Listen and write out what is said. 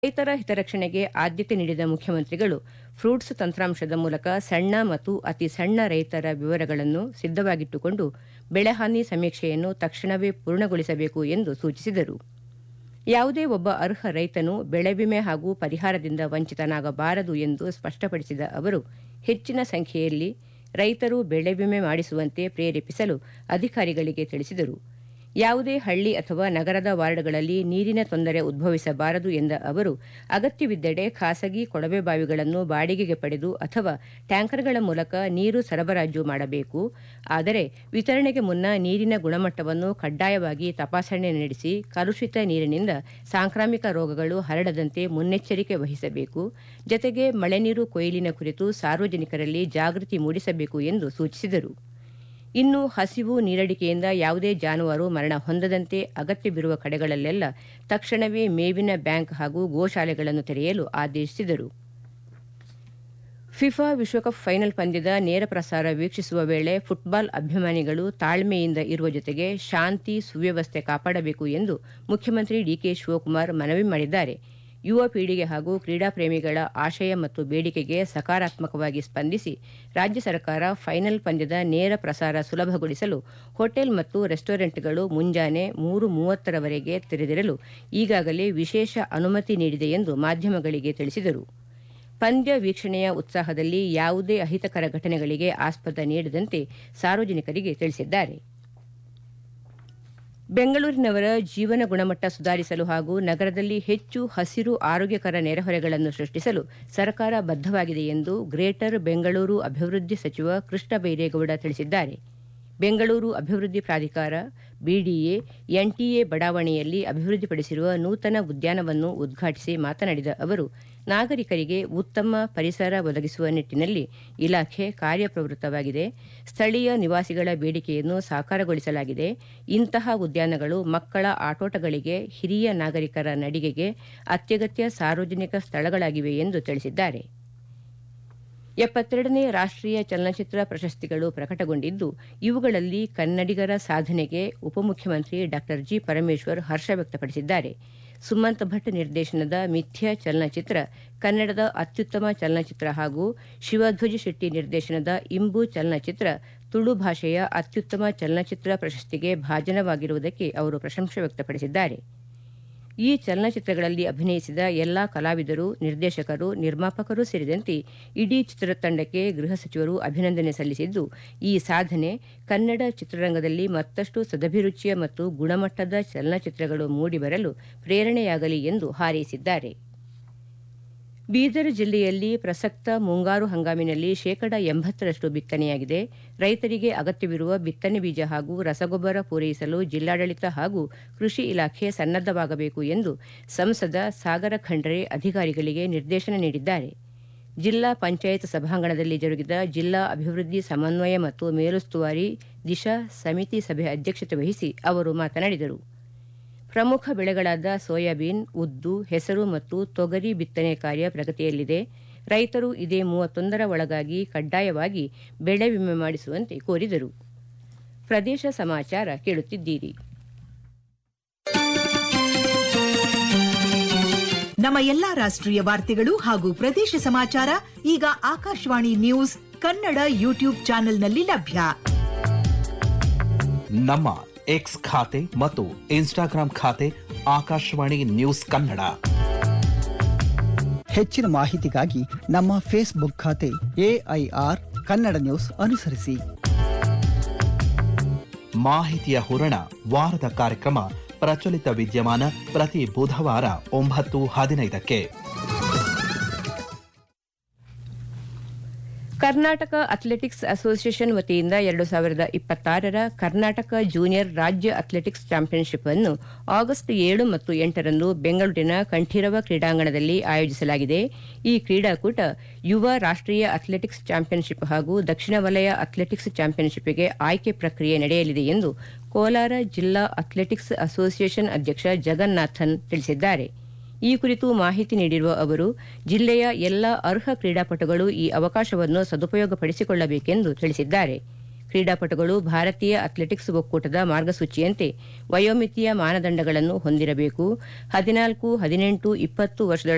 ರೈತರ ಹಿತರಕ್ಷಣೆಗೆ ಆದ್ಯತೆ ನೀಡಿದ ಮುಖ್ಯಮಂತ್ರಿಗಳು ಫ್ರೂಟ್ಸ್ ತಂತ್ರಾಂಶದ ಮೂಲಕ ಸಣ್ಣ ಮತ್ತು ಅತಿ ಸಣ್ಣ ರೈತರ ವಿವರಗಳನ್ನು ಸಿದ್ದವಾಗಿಟ್ಟುಕೊಂಡು ಬೆಳೆಹಾನಿ ಸಮೀಕ್ಷೆಯನ್ನು ತಕ್ಷಣವೇ ಪೂರ್ಣಗೊಳಿಸಬೇಕು ಎಂದು ಸೂಚಿಸಿದರು ಯಾವುದೇ ಒಬ್ಬ ಅರ್ಹ ರೈತನು ಬೆಳೆ ವಿಮೆ ಹಾಗೂ ಪರಿಹಾರದಿಂದ ವಂಚಿತನಾಗಬಾರದು ಎಂದು ಸ್ಪಷ್ಟಪಡಿಸಿದ ಅವರು ಹೆಚ್ಚಿನ ಸಂಖ್ಯೆಯಲ್ಲಿ ರೈತರು ಬೆಳೆ ವಿಮೆ ಮಾಡಿಸುವಂತೆ ಪ್ರೇರೇಪಿಸಲು ಅಧಿಕಾರಿಗಳಿಗೆ ತಿಳಿಸಿದರು ಯಾವುದೇ ಹಳ್ಳಿ ಅಥವಾ ನಗರದ ವಾರ್ಡ್ಗಳಲ್ಲಿ ನೀರಿನ ತೊಂದರೆ ಉದ್ಭವಿಸಬಾರದು ಎಂದ ಅವರು ಅಗತ್ಯವಿದ್ದಡೆ ಖಾಸಗಿ ಕೊಳವೆ ಬಾವಿಗಳನ್ನು ಬಾಡಿಗೆಗೆ ಪಡೆದು ಅಥವಾ ಟ್ಯಾಂಕರ್ಗಳ ಮೂಲಕ ನೀರು ಸರಬರಾಜು ಮಾಡಬೇಕು ಆದರೆ ವಿತರಣೆಗೆ ಮುನ್ನ ನೀರಿನ ಗುಣಮಟ್ಟವನ್ನು ಕಡ್ಡಾಯವಾಗಿ ತಪಾಸಣೆ ನಡೆಸಿ ಕಲುಷಿತ ನೀರಿನಿಂದ ಸಾಂಕ್ರಾಮಿಕ ರೋಗಗಳು ಹರಡದಂತೆ ಮುನ್ನೆಚ್ಚರಿಕೆ ವಹಿಸಬೇಕು ಜತೆಗೆ ಮಳೆನೀರು ಕೊಯ್ಲಿನ ಕುರಿತು ಸಾರ್ವಜನಿಕರಲ್ಲಿ ಜಾಗೃತಿ ಮೂಡಿಸಬೇಕು ಎಂದು ಸೂಚಿಸಿದರು ಇನ್ನು ಹಸಿವು ನೀರಡಿಕೆಯಿಂದ ಯಾವುದೇ ಜಾನುವಾರು ಮರಣ ಹೊಂದದಂತೆ ಅಗತ್ಯವಿರುವ ಕಡೆಗಳಲ್ಲೆಲ್ಲ ತಕ್ಷಣವೇ ಮೇವಿನ ಬ್ಯಾಂಕ್ ಹಾಗೂ ಗೋಶಾಲೆಗಳನ್ನು ತೆರೆಯಲು ಆದೇಶಿಸಿದರು ಫಿಫಾ ವಿಶ್ವಕಪ್ ಫೈನಲ್ ಪಂದ್ಯದ ನೇರ ಪ್ರಸಾರ ವೀಕ್ಷಿಸುವ ವೇಳೆ ಫುಟ್ಬಾಲ್ ಅಭಿಮಾನಿಗಳು ತಾಳ್ಮೆಯಿಂದ ಇರುವ ಜೊತೆಗೆ ಶಾಂತಿ ಸುವ್ಯವಸ್ಥೆ ಕಾಪಾಡಬೇಕು ಎಂದು ಮುಖ್ಯಮಂತ್ರಿ ಡಿಕೆ ಶಿವಕುಮಾರ್ ಮನವಿ ಮಾಡಿದ್ದಾರೆ ಯುವ ಪೀಳಿಗೆ ಹಾಗೂ ಕ್ರೀಡಾ ಪ್ರೇಮಿಗಳ ಆಶಯ ಮತ್ತು ಬೇಡಿಕೆಗೆ ಸಕಾರಾತ್ಮಕವಾಗಿ ಸ್ಪಂದಿಸಿ ರಾಜ್ಯ ಸರ್ಕಾರ ಫೈನಲ್ ಪಂದ್ಯದ ನೇರ ಪ್ರಸಾರ ಸುಲಭಗೊಳಿಸಲು ಹೋಟೆಲ್ ಮತ್ತು ರೆಸ್ಟೋರೆಂಟ್ಗಳು ಮುಂಜಾನೆ ಮೂರು ಮೂವತ್ತರವರೆಗೆ ತೆರೆದಿರಲು ಈಗಾಗಲೇ ವಿಶೇಷ ಅನುಮತಿ ನೀಡಿದೆ ಎಂದು ಮಾಧ್ಯಮಗಳಿಗೆ ತಿಳಿಸಿದರು ಪಂದ್ಯ ವೀಕ್ಷಣೆಯ ಉತ್ಸಾಹದಲ್ಲಿ ಯಾವುದೇ ಅಹಿತಕರ ಘಟನೆಗಳಿಗೆ ಆಸ್ಪದ ನೀಡದಂತೆ ಸಾರ್ವಜನಿಕರಿಗೆ ತಿಳಿಸಿದ್ದಾರೆ ಬೆಂಗಳೂರಿನವರ ಜೀವನ ಗುಣಮಟ್ಟ ಸುಧಾರಿಸಲು ಹಾಗೂ ನಗರದಲ್ಲಿ ಹೆಚ್ಚು ಹಸಿರು ಆರೋಗ್ಯಕರ ನೆರೆಹೊರೆಗಳನ್ನು ಸೃಷ್ಟಿಸಲು ಸರ್ಕಾರ ಬದ್ದವಾಗಿದೆ ಎಂದು ಗ್ರೇಟರ್ ಬೆಂಗಳೂರು ಅಭಿವೃದ್ಧಿ ಸಚಿವ ಕೃಷ್ಣ ಬೈರೇಗೌಡ ತಿಳಿಸಿದ್ದಾರೆ ಬೆಂಗಳೂರು ಅಭಿವೃದ್ಧಿ ಪ್ರಾಧಿಕಾರ ಬಿಡಿಎ ಎನ್ಟಿಎ ಬಡಾವಣೆಯಲ್ಲಿ ಅಭಿವೃದ್ಧಿಪಡಿಸಿರುವ ನೂತನ ಉದ್ಯಾನವನ್ನು ಉದ್ಘಾಟಿಸಿ ಮಾತನಾಡಿದ ಅವರು ನಾಗರಿಕರಿಗೆ ಉತ್ತಮ ಪರಿಸರ ಒದಗಿಸುವ ನಿಟ್ಟಿನಲ್ಲಿ ಇಲಾಖೆ ಕಾರ್ಯಪ್ರವೃತ್ತವಾಗಿದೆ ಸ್ಥಳೀಯ ನಿವಾಸಿಗಳ ಬೇಡಿಕೆಯನ್ನು ಸಾಕಾರಗೊಳಿಸಲಾಗಿದೆ ಇಂತಹ ಉದ್ಯಾನಗಳು ಮಕ್ಕಳ ಆಟೋಟಗಳಿಗೆ ಹಿರಿಯ ನಾಗರಿಕರ ನಡಿಗೆಗೆ ಅತ್ಯಗತ್ಯ ಸಾರ್ವಜನಿಕ ಸ್ಥಳಗಳಾಗಿವೆ ಎಂದು ತಿಳಿಸಿದ್ದಾರೆ ಎಪ್ಪತ್ತೆರಡನೇ ರಾಷ್ಟೀಯ ಚಲನಚಿತ್ರ ಪ್ರಶಸ್ತಿಗಳು ಪ್ರಕಟಗೊಂಡಿದ್ದು ಇವುಗಳಲ್ಲಿ ಕನ್ನಡಿಗರ ಸಾಧನೆಗೆ ಉಪಮುಖ್ಯಮಂತ್ರಿ ಡಾ ಜಿ ಪರಮೇಶ್ವರ್ ಹರ್ಷ ವ್ಯಕ್ತಪಡಿಸಿದ್ದಾರೆ ಸುಮಂತ್ ಭಟ್ ನಿರ್ದೇಶನದ ಮಿಥ್ಯ ಚಲನಚಿತ್ರ ಕನ್ನಡದ ಅತ್ಯುತ್ತಮ ಚಲನಚಿತ್ರ ಹಾಗೂ ಶಿವಧ್ವಜ್ ಶೆಟ್ಟಿ ನಿರ್ದೇಶನದ ಇಂಬು ಚಲನಚಿತ್ರ ತುಳು ಭಾಷೆಯ ಅತ್ಯುತ್ತಮ ಚಲನಚಿತ್ರ ಪ್ರಶಸ್ತಿಗೆ ಭಾಜನವಾಗಿರುವುದಕ್ಕೆ ಅವರು ಪ್ರಶಂಸೆ ವ್ಯಕ್ತಪಡಿಸಿದ್ದಾರೆ ಈ ಚಲನಚಿತ್ರಗಳಲ್ಲಿ ಅಭಿನಯಿಸಿದ ಎಲ್ಲಾ ಕಲಾವಿದರು ನಿರ್ದೇಶಕರು ನಿರ್ಮಾಪಕರು ಸೇರಿದಂತೆ ಇಡೀ ಚಿತ್ರತಂಡಕ್ಕೆ ಗೃಹ ಸಚಿವರು ಅಭಿನಂದನೆ ಸಲ್ಲಿಸಿದ್ದು ಈ ಸಾಧನೆ ಕನ್ನಡ ಚಿತ್ರರಂಗದಲ್ಲಿ ಮತ್ತಷ್ಟು ಸದಭಿರುಚಿಯ ಮತ್ತು ಗುಣಮಟ್ಟದ ಚಲನಚಿತ್ರಗಳು ಮೂಡಿಬರಲು ಪ್ರೇರಣೆಯಾಗಲಿ ಎಂದು ಹಾರೈಸಿದ್ದಾರೆ ಬೀದರ್ ಜಿಲ್ಲೆಯಲ್ಲಿ ಪ್ರಸಕ್ತ ಮುಂಗಾರು ಹಂಗಾಮಿನಲ್ಲಿ ಶೇಕಡ ಎಂಬತ್ತರಷ್ಟು ಬಿತ್ತನೆಯಾಗಿದೆ ರೈತರಿಗೆ ಅಗತ್ಯವಿರುವ ಬಿತ್ತನೆ ಬೀಜ ಹಾಗೂ ರಸಗೊಬ್ಬರ ಪೂರೈಸಲು ಜಿಲ್ಲಾಡಳಿತ ಹಾಗೂ ಕೃಷಿ ಇಲಾಖೆ ಸನ್ನದ್ದವಾಗಬೇಕು ಎಂದು ಸಂಸದ ಸಾಗರ ಖಂಡ್ರೆ ಅಧಿಕಾರಿಗಳಿಗೆ ನಿರ್ದೇಶನ ನೀಡಿದ್ದಾರೆ ಜಿಲ್ಲಾ ಪಂಚಾಯತ್ ಸಭಾಂಗಣದಲ್ಲಿ ಜರುಗಿದ ಜಿಲ್ಲಾ ಅಭಿವೃದ್ಧಿ ಸಮನ್ವಯ ಮತ್ತು ಮೇಲುಸ್ತುವಾರಿ ದಿಶಾ ಸಮಿತಿ ಸಭೆ ಅಧ್ಯಕ್ಷತೆ ವಹಿಸಿ ಅವರು ಮಾತನಾಡಿದರು ಪ್ರಮುಖ ಬೆಳೆಗಳಾದ ಸೋಯಾಬೀನ್ ಉದ್ದು ಹೆಸರು ಮತ್ತು ತೊಗರಿ ಬಿತ್ತನೆ ಕಾರ್ಯ ಪ್ರಗತಿಯಲ್ಲಿದೆ ರೈತರು ಇದೇ ಮೂವತ್ತೊಂದರ ಒಳಗಾಗಿ ಕಡ್ಡಾಯವಾಗಿ ಬೆಳೆ ವಿಮೆ ಮಾಡಿಸುವಂತೆ ಕೋರಿದರು ಪ್ರದೇಶ ಸಮಾಚಾರ ಕೇಳುತ್ತಿದ್ದೀರಿ ನಮ್ಮ ಎಲ್ಲಾ ರಾಷ್ಟ್ರೀಯ ವಾರ್ತೆಗಳು ಹಾಗೂ ಪ್ರದೇಶ ಸಮಾಚಾರ ಈಗ ಆಕಾಶವಾಣಿ ನ್ಯೂಸ್ ಕನ್ನಡ ಯೂಟ್ಯೂಬ್ ಚಾನೆಲ್ನಲ್ಲಿ ಲಭ್ಯ ನಮ್ಮ ಎಕ್ಸ್ ಖಾತೆ ಮತ್ತು ಇನ್ಸ್ಟಾಗ್ರಾಂ ಖಾತೆ ಆಕಾಶವಾಣಿ ನ್ಯೂಸ್ ಕನ್ನಡ ಹೆಚ್ಚಿನ ಮಾಹಿತಿಗಾಗಿ ನಮ್ಮ ಫೇಸ್ಬುಕ್ ಖಾತೆ ಎಐಆರ್ ಕನ್ನಡ ನ್ಯೂಸ್ ಅನುಸರಿಸಿ ಮಾಹಿತಿಯ ಹೂರಣ ವಾರದ ಕಾರ್ಯಕ್ರಮ ಪ್ರಚಲಿತ ವಿದ್ಯಮಾನ ಪ್ರತಿ ಬುಧವಾರ ಒಂಬತ್ತು ಹದಿನೈದಕ್ಕೆ ಕರ್ನಾಟಕ ಅಥ್ಲೆಟಿಕ್ಸ್ ಅಸೋಸಿಯೇಷನ್ ವತಿಯಿಂದ ಎರಡು ಸಾವಿರದ ಇಪ್ಪತ್ತಾರರ ಕರ್ನಾಟಕ ಜೂನಿಯರ್ ರಾಜ್ಯ ಅಥ್ಲೆಟಿಕ್ಸ್ ಚಾಂಪಿಯನ್ಶಿಪ್ ಅನ್ನು ಆಗಸ್ಟ್ ಏಳು ಮತ್ತು ಎಂಟರಂದು ಬೆಂಗಳೂರಿನ ಕಂಠೀರವ ಕ್ರೀಡಾಂಗಣದಲ್ಲಿ ಆಯೋಜಿಸಲಾಗಿದೆ ಈ ಕ್ರೀಡಾಕೂಟ ಯುವ ರಾಷ್ಟೀಯ ಅಥ್ಲೆಟಿಕ್ಸ್ ಚಾಂಪಿಯನ್ಶಿಪ್ ಹಾಗೂ ದಕ್ಷಿಣ ವಲಯ ಅಥ್ಲೆಟಿಕ್ಸ್ ಚಾಂಪಿಯನ್ಶಿಪ್ಗೆ ಆಯ್ಕೆ ಪ್ರಕ್ರಿಯೆ ನಡೆಯಲಿದೆ ಎಂದು ಕೋಲಾರ ಜಿಲ್ಲಾ ಅಥ್ಲೆಟಿಕ್ಸ್ ಅಸೋಸಿಯೇಷನ್ ಅಧ್ಯಕ್ಷ ಜಗನ್ನಾಥನ್ ತಿಳಿಸಿದ್ದಾರೆ ಈ ಕುರಿತು ಮಾಹಿತಿ ನೀಡಿರುವ ಅವರು ಜಿಲ್ಲೆಯ ಎಲ್ಲ ಅರ್ಹ ಕ್ರೀಡಾಪಟುಗಳು ಈ ಅವಕಾಶವನ್ನು ಸದುಪಯೋಗಪಡಿಸಿಕೊಳ್ಳಬೇಕೆಂದು ತಿಳಿಸಿದ್ದಾರೆ ಕ್ರೀಡಾಪಟುಗಳು ಭಾರತೀಯ ಅಥ್ಲೆಟಿಕ್ಸ್ ಒಕ್ಕೂಟದ ಮಾರ್ಗಸೂಚಿಯಂತೆ ವಯೋಮಿತಿಯ ಮಾನದಂಡಗಳನ್ನು ಹೊಂದಿರಬೇಕು ಹದಿನಾಲ್ಕು ಹದಿನೆಂಟು ಇಪ್ಪತ್ತು ವರ್ಷದೊಳಗೆ